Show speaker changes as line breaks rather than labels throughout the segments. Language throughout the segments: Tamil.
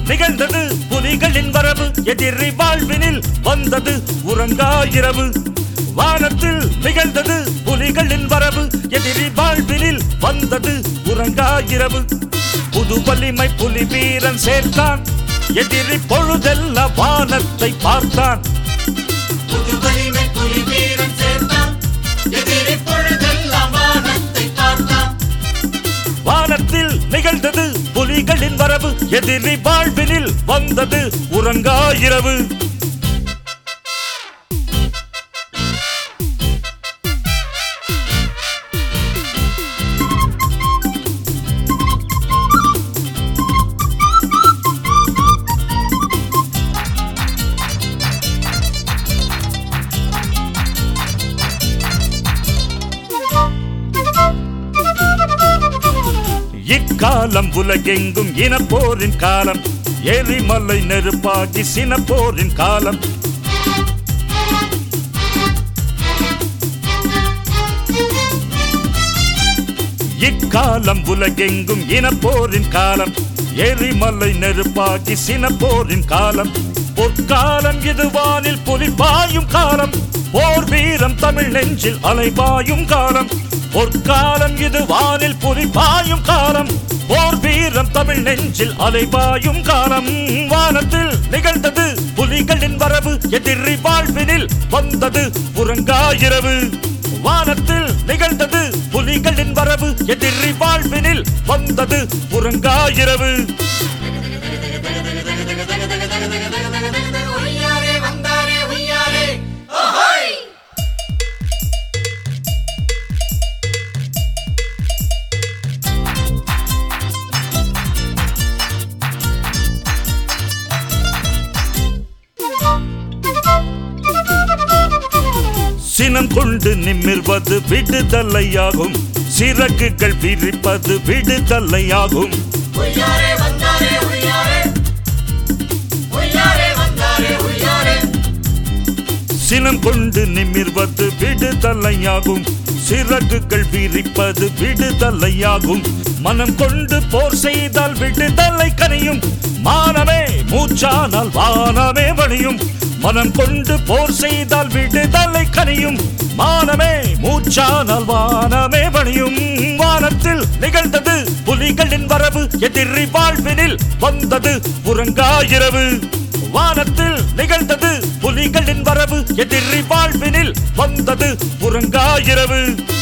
நிகழ்ந்தது புலிகளின் வரவு எதிரி வாழ்வினில் வந்தது உறங்கா இரவு வானத்தில் நிகழ்ந்தது புலிகளின் வரவு எதிரி வாழ்வினில் வந்தது உறங்கா இரவு புது வலிமை புலி வீரன் சேர்த்தான் எதிரி பொழுதெல்ல வானத்தை பார்த்தான்
புது வலிமை புலி வீரன் சேர்த்தான் எதிரி பொழுதெல்லாம் வானத்தை பார்த்தான்
வானத்தில் நிகழ்ந்தது புலிகளின் வரவு எதிரி வாழ்வினில் வந்தது உறங்கா இரவு இக்காலம் உலகெங்கும் இனப்போரின் காலம் எரிமலை நெருப்பாகி சினப்போரின் காலம் இக்காலம் உலகெங்கும் இனப்போரின் காலம் எரிமலை நெருப்பாகி சினப்போரின் காலம் பொற்காலம் இது வானில் புலி பாயும் காலம் போர் வீரம் தமிழ் நெஞ்சில் அலைபாயும் காலம் பொற்காலம் இது வானில் புலி பாயும் காலம் போர் வீரம் தமிழ் நெஞ்சில் அலைபாயும் காலம் வானத்தில் நிகழ்ந்தது புலிகளின் வரவு எதிரி வாழ்வினில் வந்தது உறங்கா இரவு வானத்தில் நிகழ்ந்தது புலிகளின் வரவு எதிரி வாழ்வினில் வந்தது உறங்கா இரவு
உய்யாரே வந்தாரே உய்யாரே ஓஹோய்
சினம் கொண்டு நிமிர்வது விடுதலையாகும் சிறகுகள் விரிப்பது விடுதலையாகும்
உய்யாரே வந்தாரே உய்யாரே உய்யாரே வந்தாரே உய்யாரே
சினம் கொண்டு நிமிர்வது விடுதலையாகும் சிறகுகள் விரிப்பது விடுதலையாகும் மனம் கொண்டு போர் செய்தால் விடுதலை கனியும் மானமே மூச்சானால் வானமே வழியும் மனம் கொண்டு போர் செய்தால் விடுதலை கனியும் மானமே மூச்சானால் வானமே வழியும் வானத்தில் நிகழ்ந்தது புலிகளின் வரவு எதிரி வாழ்வினில் வந்தது உறங்கா இரவு வானத்தில் நிகழ்ந்தது புலிகளின் வரவு எதிரி வாழ்வினில் வந்தது உறங்கா இரவு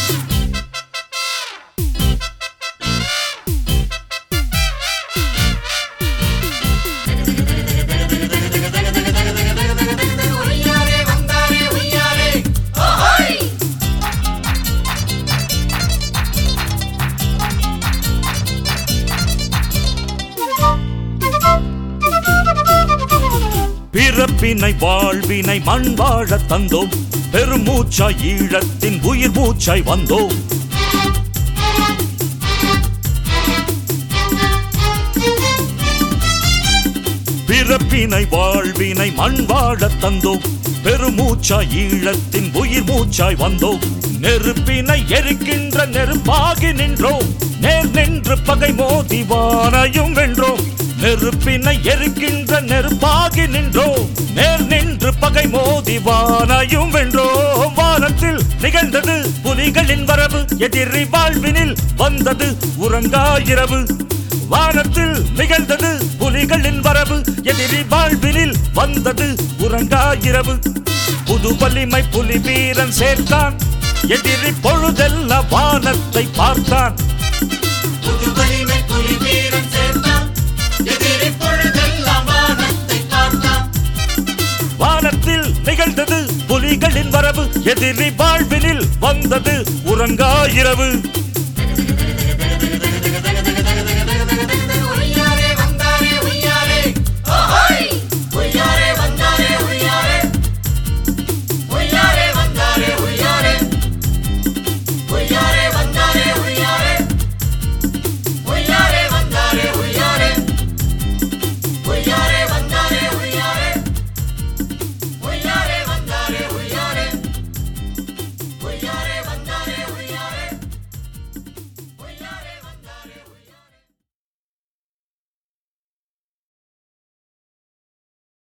உய்யாரே வந்தாரே உய்யாரே ஓஹோய்
பிறப்பினை வாழ்வினை மண் வாழ தந்தோம் பெருமூச்சாய் ஈழத்தின் உயிர் மூச்சாய் வந்தோம் பிறப்பினை வாழ்வினை மண் வாழ தந்தோம் பெருமூச்சாய் ஈழத்தின் உயிர் மூச்சாய் வந்தோம் நெருப்பினை எரிக்கின்ற நெருப்பாகி நின்றோம் நேர் நின்று பகை மோதி வானையும் வென்றோம் நெருப்பினை எரிக்கின்ற நெருப்பாகி நின்றோம் நேர் நின்று பகை மோதி வானையும் வென்றோம் வானத்தில் நிகழ்ந்தது புலிகளின் வரவு எதிரி வாழ்வினில் வந்தது உறங்கா இரவு வானத்தில் நிகழ்ந்தது புலிகளின் வரவு எதிரி வாழ்வினில் வந்தது உறங்கா இரவு புது வலிமை புலி வீரன் சேர்த்தான் எதிரி பொழுதெல்ல வானத்தை பார்த்தான்
புது வலிமை புலி வீரன் சேர்த்தான் எதிரி பொழுதெல்லாம் வானத்தை பார்த்தான்
வானத்தில் நிகழ்ந்தது புலிகளின் வரவு எதிரி வாழ்வினில் வந்தது உறங்கா இரவு